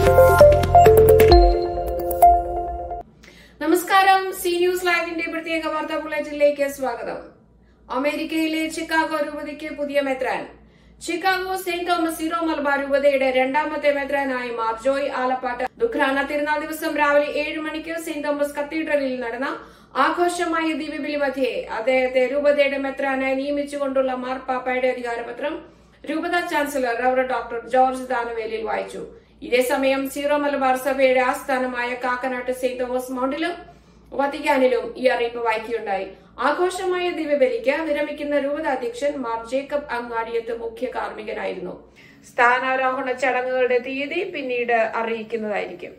നമസ്കാരം C news ലൈവിന്റെ പ്രത്യേക വാർത്താ ബുള്ളറ്റിനിലേക്ക് സ്വാഗതം അമേരിക്കയിലെ ചിക്കാഗോ രൂപതയ്ക്ക് പുതിയ മെത്രാൻ Chicago Saint Thomas Syro Malabar രൂപതയുടെ രണ്ടാമത്തെ മെത്രാനായി മാർ ജോയ് ആലപ്പാട്ട് ദുഃഖ്രാന തിരുനാൾ ദിവസം രാവിലെ ഏഴ് മണിക്ക് സെന്റ് തോമസ് കത്തീഡ്രലിൽ നടന്ന ആഘോഷമായ ദിവ്യബലി മധ്യേ അദ്ദേഹത്തെ രൂപതയുടെ മെത്രാനായി നിയമിച്ചുകൊണ്ടുള്ള മാർപ്പാപ്പയുടെ അധികാരപത്രം രൂപത chancellor Rev doctor George Danavelil വായിച്ചു ഇതേസമയം സീറോ മലബാർ സഭയുടെ ആസ്ഥാനമായ കാക്കനാട്ട് സെന്റ് തോമസ് മൗണ്ടിലും വത്തിക്കാനിലും ഈ അറിയിപ്പ് വായിക്കുകയുണ്ടായി ആഘോഷമായ ദിവ്യബലിക്ക് വിരമിക്കുന്ന രൂപത അധ്യക്ഷൻ മാർ ജേക്കബ് അങ്ങാടിയത്ത് മുഖ്യ കാർമ്മികനായിരുന്നു സ്ഥാനാരോഹണ ചടങ്ങുകളുടെ തീയതി പിന്നീട് അറിയിക്കുന്നതായിരിക്കും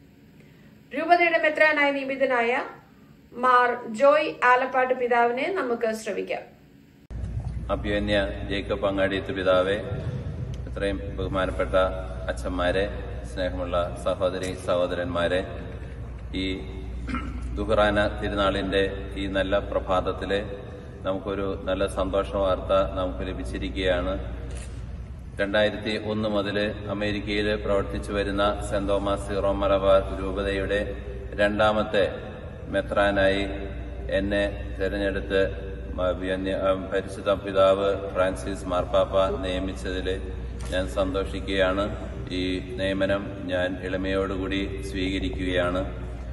രൂപതയുടെ മെത്രാനായി നിയമിതനായ മാർ ജോയ് ആലപ്പാട്ട് പിതാവിനെ നമുക്ക് ശ്രവിക്കാം അഭ്യന്യ ജേക്കബ് അങ്ങാടിയത്ത് പിതാവെ ഇത്രയും ബഹുമാനപ്പെട്ട അച്ഛന്മാരെ സ്നേഹമുള്ള സഹോദരി സഹോദരന്മാരെ ഈ ദുഹറാന തിരുനാളിന്റെ ഈ നല്ല പ്രഭാതത്തില് നമുക്കൊരു നല്ല സന്തോഷ വാർത്ത നമുക്ക് ലഭിച്ചിരിക്കുകയാണ് രണ്ടായിരത്തി ഒന്ന് മുതൽ അമേരിക്കയിൽ പ്രവർത്തിച്ചു വരുന്ന സെന്റ് തോമസ് സീറോ മലബാർ രൂപതയുടെ രണ്ടാമത്തെ മെത്രാനായി എന്നെ തെരഞ്ഞെടുത്ത് മ- വിയന്യ- ആ, പരിശുദ്ധ പിതാവ് ഫ്രാൻസിസ് മാർപ്പാപ്പ നിയമിച്ചതിൽ ഞാൻ സന്തോഷിക്കുകയാണ് ഈ നിയമനം ഞാൻ എളിമയോടുകൂടി സ്വീകരിക്കുകയാണ്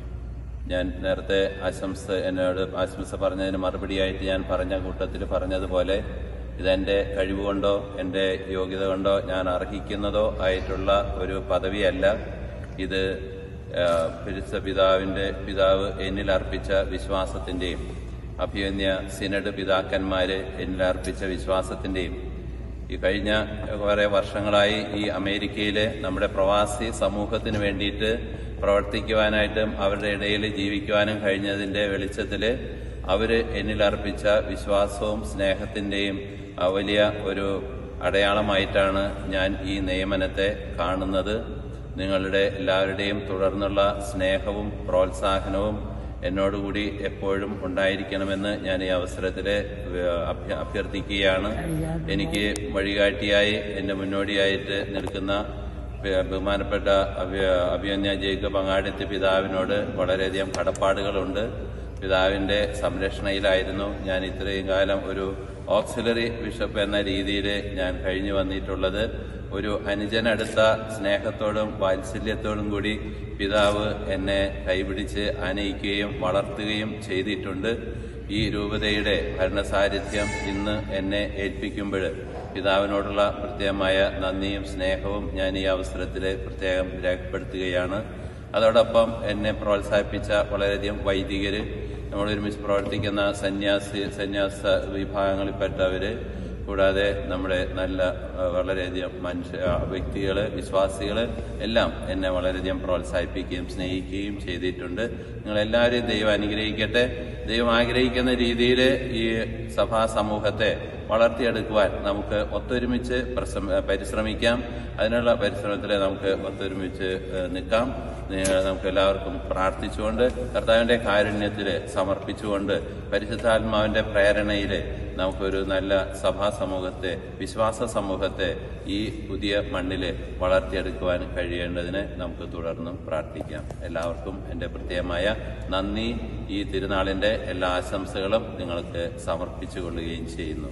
ഞാൻ നേരത്തെ ആശംസ എന്നോട് ആശംസ പറഞ്ഞതിന് മറുപടിയായിട്ട് ഞാൻ പറഞ്ഞ കൂട്ടത്തിൽ പറഞ്ഞതുപോലെ ഇതെന്റെ കഴിവുകൊണ്ടോ എന്റെ യോഗ്യത കൊണ്ടോ ഞാൻ അർഹിക്കുന്നതോ ആയിട്ടുള്ള ഒരു പദവിയല്ല ഇത് ആ, പരിശുദ്ധ പിതാവിന്റെ പിതാവ് എന്നിൽ അർപ്പിച്ച വിശ്വാസത്തിന്റെയും അഭിയന്യ സിനഡ് പിതാക്കന്മാര് എന്നിൽ അർപ്പിച്ച വിശ്വാസത്തിന്റെയും ഈ കഴിഞ്ഞ കുറെ വർഷങ്ങളായി ഈ അമേരിക്കയിലെ നമ്മുടെ പ്രവാസി സമൂഹത്തിന് വേണ്ടിയിട്ട് പ്രവർത്തിക്കുവാനായിട്ടും അവരുടെ ഇടയിൽ ജീവിക്കുവാനും കഴിഞ്ഞതിന്റെ വെളിച്ചത്തില് അവര് എന്നിൽ അർപ്പിച്ച വിശ്വാസവും സ്നേഹത്തിന്റെയും ആ, വലിയ ഒരു അടയാളമായിട്ടാണ് ഞാൻ ഈ നിയമനത്തെ കാണുന്നത് നിങ്ങളുടെ എല്ലാവരുടെയും തുടർന്നുള്ള സ്നേഹവും പ്രോത്സാഹനവും എന്നോടുകൂടി എപ്പോഴും ഉണ്ടായിരിക്കണമെന്ന് ഞാൻ ഈ അവസരത്തിൽ അഭ്യ- അഭ്യർത്ഥിക്കുകയാണ് എനിക്ക് വഴികാട്ടിയായി എന്റെ മുന്നോടിയായിട്ട് നിൽക്കുന്ന ബ- ബഹുമാനപ്പെട്ട അഭ്യ- അഭിയന്യ ജേക്കബ് അങ്ങാടിത്ത് പിതാവിനോട് വളരെയധികം കടപ്പാടുകളുണ്ട് പിതാവിന്റെ സംരക്ഷണയിലായിരുന്നു ഞാൻ ഇത്രയും കാലം ഒരു ഓക്സിലറി ബിഷപ്പ് എന്ന രീതിയിൽ ഞാൻ കഴിഞ്ഞു വന്നിട്ടുള്ളത് ഒരു അനുജനടുത്ത സ്നേഹത്തോടും വാത്സല്യത്തോടും കൂടി പിതാവ് എന്നെ കൈപിടിച്ച് അനയിക്കുകയും വളർത്തുകയും ചെയ്തിട്ടുണ്ട് ഈ രൂപതയുടെ ഭരണസാരഥ്യം ഇന്ന് എന്നെ ഏൽപ്പിക്കുമ്പോൾ പിതാവിനോടുള്ള പ്രത്യേകമായ നന്ദിയും സ്നേഹവും ഞാൻ ഈ അവസരത്തിൽ പ്രത്യേകം രേഖപ്പെടുത്തുകയാണ് അതോടൊപ്പം എന്നെ പ്രോത്സാഹിപ്പിച്ച വളരെയധികം വൈദികര് നമ്മൾ ഒരുമിച്ച് പ്രവർത്തിക്കുന്ന സന്യാസി സന്യാസ വിഭാഗങ്ങളിൽപ്പെട്ടവര് കൂടാതെ നമ്മുടെ നല്ല ആ, വളരെയധികം മനുഷ്യ ആ, വ്യക്തികള് വിശ്വാസികള് എല്ലാം എന്നെ വളരെയധികം പ്രോത്സാഹിപ്പിക്കുകയും സ്നേഹിക്കുകയും ചെയ്തിട്ടുണ്ട് നിങ്ങൾ എല്ലാവരെയും ദൈവം അനുഗ്രഹിക്കട്ടെ ദൈവം ആഗ്രഹിക്കുന്ന രീതിയിൽ ഈ സഭാ സമൂഹത്തെ വളർത്തിയെടുക്കുവാൻ നമുക്ക് ഒത്തൊരുമിച്ച് പ്രശ്ര- പരിശ്രമിക്കാം അതിനുള്ള പരിശ്രമത്തിൽ നമുക്ക് ഒത്തൊരുമിച്ച് ഏഹ്, നിൽക്കാം നിങ്ങൾ നമുക്ക് എല്ലാവർക്കും പ്രാർത്ഥിച്ചുകൊണ്ട് കർത്താവിന്റെ കാരുണ്യത്തിൽ സമർപ്പിച്ചുകൊണ്ട് പരിശുദ്ധാത്മാവിന്റെ പ്രേരണയിൽ നമുക്കൊരു നല്ല സഭാ സമൂഹത്തെ വിശ്വാസ സമൂഹത്തെ ഈ പുതിയ മണ്ണില് വളർത്തിയെടുക്കുവാൻ കഴിയേണ്ടതിന് നമുക്ക് തുടർന്നും പ്രാർത്ഥിക്കാം എല്ലാവർക്കും എന്റെ പ്രത്യേകമായ നന്ദി ഈ തിരുനാളിന്റെ എല്ലാ ആശംസകളും നിങ്ങൾക്ക് സമർപ്പിച്ചു കൊള്ളുകയും ചെയ്യുന്നു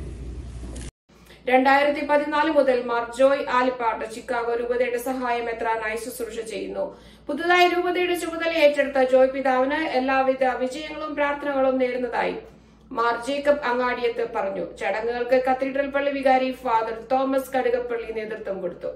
രണ്ടായിരത്തി പതിനാല് മുതൽ മാർ ജോയ് ആലിപ്പാട്ട് ചിക്കാഗോ രൂപതയുടെ സഹായം എത്രാനായി ശുശ്രൂഷ ചെയ്യുന്നു പുതുതായി രൂപതയുടെ ചുമതല ഏറ്റെടുത്ത ജോയ് പിതാവിന് എല്ലാവിധ വിജയങ്ങളും പ്രാർത്ഥനകളും നേരുന്നതായി മാർ ജേക്കബ് അങ്ങാടിയത്ത് പറഞ്ഞു ചടങ്ങുകൾക്ക് കത്തീഡ്രൽ പള്ളി വികാരി ഫാദർ തോമസ് കടുകപ്പള്ളി നേതൃത്വം കൊടുത്തു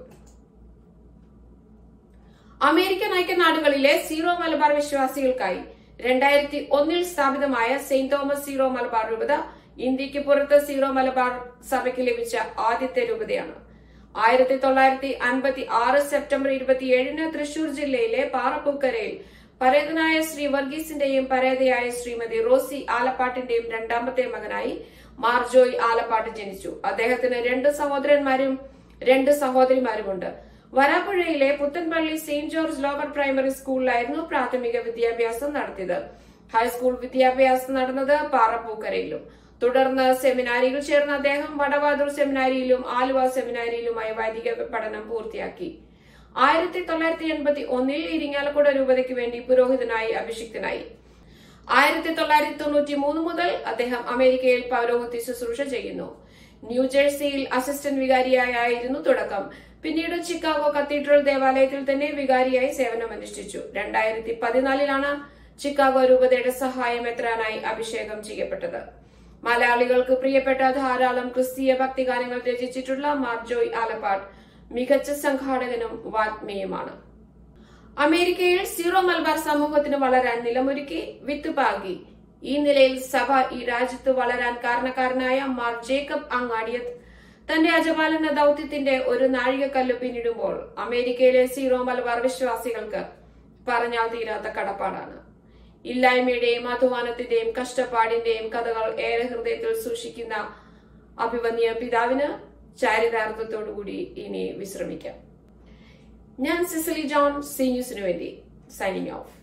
അമേരിക്കൻ ഐക്യനാടുകളിലെ സീറോ മലബാർ വിശ്വാസികൾക്കായി രണ്ടായിരത്തി ഒന്നിൽ സ്ഥാപിതമായ സെയിന്റ് തോമസ് സീറോ മലബാർ രൂപത ഇന്ത്യക്ക് പുറത്ത് സീറോ മലബാർ സഭയ്ക്ക് ലഭിച്ച ആദ്യത്തെ രൂപതയാണ് ആയിരത്തി തൊള്ളായിരത്തി അൻപത്തി ആറ് സെപ്റ്റംബർ ഇരുപത്തിയേഴിന് തൃശൂർ ജില്ലയിലെ പാറപ്പൂക്കരയിൽ പരേതനായ ശ്രീ വർഗീസിന്റെയും പരേതയായ ശ്രീമതി റോസി ആലപ്പാട്ടിന്റെയും രണ്ടാമത്തെ മകനായി മാർജോയ് ആലപ്പാട്ട് ജനിച്ചു അദ്ദേഹത്തിന് രണ്ട് സഹോദരന്മാരും രണ്ട് സഹോദരിമാരുമുണ്ട് വരാപ്പുഴയിലെ Puthenpally Saint George lower primary സ്കൂളിലായിരുന്നു പ്രാഥമിക വിദ്യാഭ്യാസം നടത്തിയത് ഹൈസ്കൂൾ വിദ്യാഭ്യാസം നടന്നത് പാറപ്പൂക്കരയിലും തുടർന്ന് സെമിനാരിയിൽ ചേർന്ന അദ്ദേഹം വടവാതൂർ സെമിനാരിയിലും ആലുവ സെമിനാരിയിലുമായി വൈദിക പഠനം പൂർത്തിയാക്കി ആയിരത്തി തൊള്ളായിരത്തി എൺപത്തി ഒന്നിൽ ഇരിങ്ങാലക്കുട രൂപതയ്ക്ക് വേണ്ടി പുരോഹിതനായി അഭിഷിക്തനായി ആയിരത്തി തൊള്ളായിരത്തി തൊണ്ണൂറ്റി മൂന്ന് മുതൽ അദ്ദേഹം അമേരിക്കയിൽ പൗരോഹിത്യ ശുശ്രൂഷ ചെയ്യുന്നു ന്യൂജേഴ്സിയിൽ അസിസ്റ്റന്റ് വികാരിയായിരുന്നു തുടക്കം പിന്നീട് ചിക്കാഗോ കത്തീഡ്രൽ ദേവാലയത്തിൽ തന്നെ വികാരിയായി സേവനമനുഷ്ഠിച്ചു രണ്ടായിരത്തി പതിനാലിലാണ് ചിക്കാഗോ രൂപതയുടെ സഹായം എത്രാനായി അഭിഷേകം ചെയ്യപ്പെട്ടത് മലയാളികൾക്ക് പ്രിയപ്പെട്ട ധാരാളം ക്രിസ്തീയ ഭക്തിഗാനങ്ങൾ രചിച്ചിട്ടുള്ള മാർജോയ് ആലപ്പാട് മികച്ച സംഘാടകനും വാഗ്മിയുമാണ് അമേരിക്കയിൽ സീറോ മലബാർ സമൂഹത്തിന് വളരാൻ നിലമൊരുക്കി വിത്ത് പാകി ഈ നിലയിൽ സഭ ഈ രാജ്യത്ത് വളരാൻ കാരണക്കാരനായ മാർ ജേക്കബ് അങ്ങാടിയത് തന്റെ അജപാലന ദൌത്യത്തിന്റെ ഒരു നാഴികക്കല്ല് പിന്നിടുമ്പോൾ അമേരിക്കയിലെ സീറോ മലബാർ വിശ്വാസികൾക്ക് പറഞ്ഞാൽ തീരാത്ത കടപ്പാടാണ് ഇല്ലായ്മയുടെയും അധ്വാനത്തിന്റെയും കഷ്ടപ്പാടിന്റെയും കഥകൾ ഏറെ ഹൃദയത്തിൽ സൂക്ഷിക്കുന്ന അഭിവന്യ പിതാവിന് ചാരിതാർത്ഥത്തോടുകൂടി ഇനി വിശ്രമിക്കാം ഞാൻ സിസിലി ജോൺ സി ന്യൂസിനു വേണ്ടി സൈനിങ് ഓഫ്